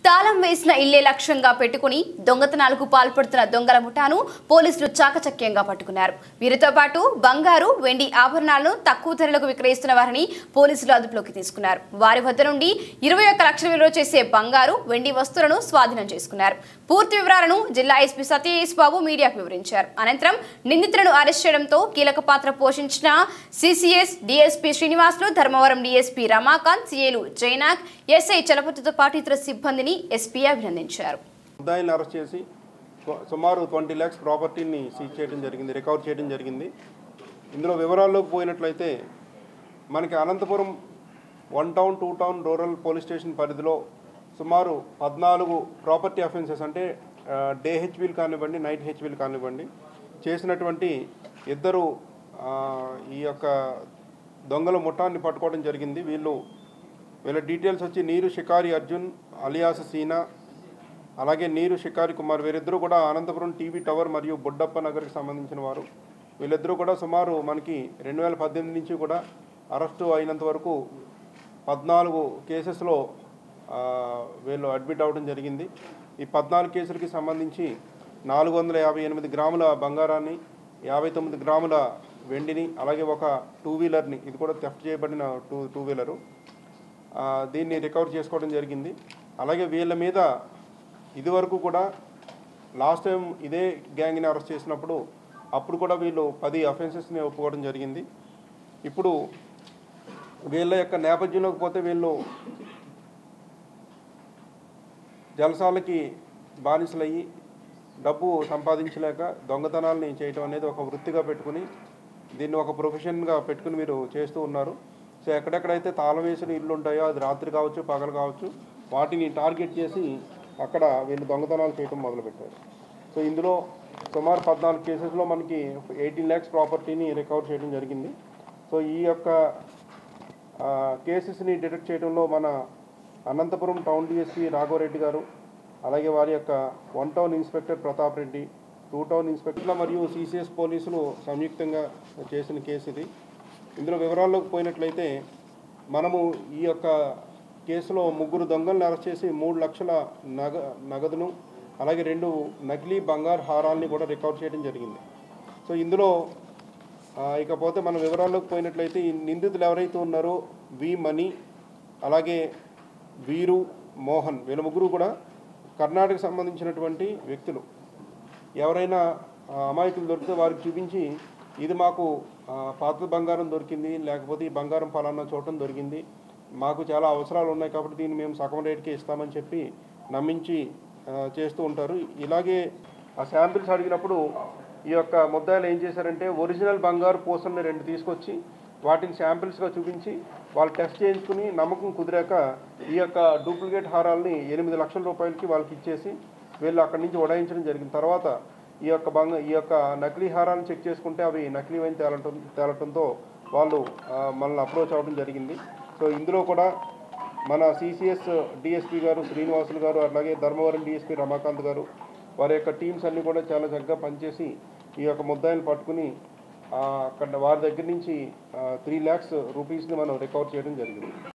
తాళం వేసిన ఇల్లే లక్ష్యంగా పెట్టుకుని దొంగతనాలకు పాల్పడుతున్న దొంగల ముఠాను పోలీసులు చాకచక్యంగా పట్టుకున్నారు వీరితో పాటు బంగారు వెండి ఆభరణాలను తక్కువ ధరలకు విక్రయిస్తున్న వారిని పోలీసులు అదుపులోకి తీసుకున్నారు వారి వద్ద నుండి ఇరవై ఒక్క లక్షల విలువ చేసే బంగారు వెండి వస్తువులను స్వాధీనం చేసుకున్నారు పూర్తి వివరాలను జిల్లా ఎస్పీ సత్యేష్ బాబు మీడియాకు వివరించారు అనంతరం నిందితులను అరెస్ట్ చేయడంతో కీలక పాత్ర పోషించిన CCS DSP Srinivasulu Dharmavaram DSP Ramakant సిఏలు జైనాక్ ఎస్ఐ చలపతితో పాటు ఇతర సిబ్బందిని ఎస్పీ అభినందించారు ముద్దాయిని అరెస్ట్ చేసి సు- సుమారు ట్వంటీ ల్యాక్స్ ప్రాపర్టీని సీజ్ చేయడం జరిగింది రికవర్ చేయడం జరిగింది ఇందులో వివరాల్లోకి పోయినట్లయితే మనకి Anantapuram one town two town rural police station పరిధిలో సుమారు పద్నాలుగు ప్రాపర్టీ అఫెన్సెస్ అంటే ఆ, డే హెచ్వీలు కానివ్వండి నైట్ హెచ్వీలు కానివ్వండి చేసినటువంటి ఇద్దరు ఆ, ఈ యొక్క దొంగల ముఠాన్ని పట్టుకోవడం జరిగింది వీళ్ళు వీళ్ళ డీటెయిల్స్ వచ్చి నీరు షికారి అర్జున్ అలియాస్ సీనా అలాగే నీరు షికారి కుమార్ వీరిద్దరూ కూడా అనంతపురం టీవీ టవర్ మరియు బొడ్డప్ప నగర్కి సంబంధించిన వారు వీళ్ళిద్దరూ కూడా సుమారు మనకి రెండు వేల పద్దెనిమిది నుంచి కూడా అరెస్టు అయినంత వరకు పద్నాలుగు కేసెస్లో ఆ, వీళ్ళు అడ్మిట్ అవ్వడం జరిగింది ఈ పద్నాలుగు కేసులకి సంబంధించి నాలుగు వందల యాభై ఎనిమిది గ్రాముల బంగారాన్ని యాభై తొమ్మిది గ్రాముల వెండిని అలాగే ఒక టూ వీలర్ని ఇది కూడా థెఫ్ట్ చేయబడిన టూ టూ వీలరు ఆ, దీన్ని రికవర్ చేసుకోవడం జరిగింది అలాగే వీళ్ళ మీద ఇదివరకు కూడా లాస్ట్ టైం ఇదే గ్యాంగ్ని అరెస్ట్ చేసినప్పుడు అప్పుడు కూడా వీళ్ళు పది అఫెన్సెస్ని ఒప్పుకోవడం జరిగింది ఇప్పుడు వీళ్ళ యొక్క నేపథ్యంలోకి పోతే వీళ్ళు జలసాలకి బానిసలయ్యి డబ్బు సంపాదించలేక దొంగతనాలని చేయటం అనేది ఒక వృత్తిగా పెట్టుకుని దీన్ని ఒక ప్రొఫెషన్గా పెట్టుకుని మీరు చేస్తూ ఉన్నారు సో ఎక్కడెక్కడైతే తాళం వేసిన ఇల్లు ఉంటాయో అది రాత్రి కావచ్చు పగలు కావచ్చు వాటిని టార్గెట్ చేసి అక్కడ వీళ్ళు దొంగతనాలు చేయటం మొదలుపెట్టారు సో ఇందులో సుమారు పద్నాలుగు కేసెస్లో మనకి ఎయిటీన్ ల్యాక్స్ ప్రాపర్టీని రికవర్ చేయడం జరిగింది సో ఈ యొక్క ఆ, కేసెస్ని డిటెక్ట్ చేయడంలో మన అనంతపురం టౌన్ డిఎస్పీ రాఘవరెడ్డి గారు అలాగే వారి యొక్క one town inspector Pratap Reddy two town ఇన్స్పెక్టర్ల మరియు సిసిఎస్ పోలీసులు సంయుక్తంగా చేసిన కేసు ఇది ఇందులో వివరాల్లోకి పోయినట్లయితే మనము ఈ యొక్క కేసులో ముగ్గురు దొంగలను అరెస్ట్ చేసి మూడు లక్షల నగ నగదును అలాగే రెండు నకిలీ బంగారు హారాల్ని కూడా రికవర్ చేయడం జరిగింది సో ఇందులో ఆ, ఇకపోతే మన వివరాల్లోకి పోయినట్లయితే ఈ నిందితులు ఎవరైతే ఉన్నారో వి మణి అలాగే వీరు మోహన్ వీళ్ళ ముగ్గురు కూడా కర్ణాటక సంబంధించినటువంటి వ్యక్తులు ఎవరైనా ఆ, అమాయకులు దొరికితే వారికి చూపించి ఇది మాకు ఆ, పాత బంగారం దొరికింది లేకపోతే ఈ బంగారం ఫలానా చోటం దొరికింది మాకు చాలా అవసరాలు ఉన్నాయి కాబట్టి దీన్ని మేము సగం రేటుకే ఇస్తామని చెప్పి నమ్మించి ఆ, చేస్తూ ఉంటారు ఇలాగే ఆ శాంపిల్స్ అడిగినప్పుడు ఈ యొక్క ముద్దాయిలు ఏం చేశారంటే ఒరిజినల్ బంగారు పూసల్ని రెండు తీసుకొచ్చి వాటిని శాంపిల్స్గా చూపించి వాళ్ళు టెస్ట్ చేయించుకుని నమ్మకం కుదిరాక ఈ యొక్క డూప్లికేట్ హారాల్ని ఎనిమిది లక్షల రూపాయలకి వాళ్ళకి ఇచ్చేసి వీళ్ళు అక్కడి నుంచి ఉడాయించడం జరిగింది తర్వాత ఈ యొక్క బంగ ఈ యొక్క నకిలీ హారాలను చెక్ చేసుకుంటే అవి నకిలీ అని తేలటం తేలటంతో వాళ్ళు ఆ, మనల్ని అప్రోచ్ అవ్వడం జరిగింది సో ఇందులో కూడా మన సిసిఎస్ డిఎస్పీ గారు శ్రీనివాసులు గారు అలాగే ధర్మవరం డిఎస్పీ రమాకాంత్ గారు వారి యొక్క టీమ్స్ అన్నీ కూడా చాలా చక్కగా పనిచేసి ఈ యొక్క ముద్దాయిలు పట్టుకుని ఆ, అక్కడ వారి దగ్గర నుంచి త్రీ ల్యాక్స్ రూపీస్ని మనం రికవర్ చేయడం జరిగింది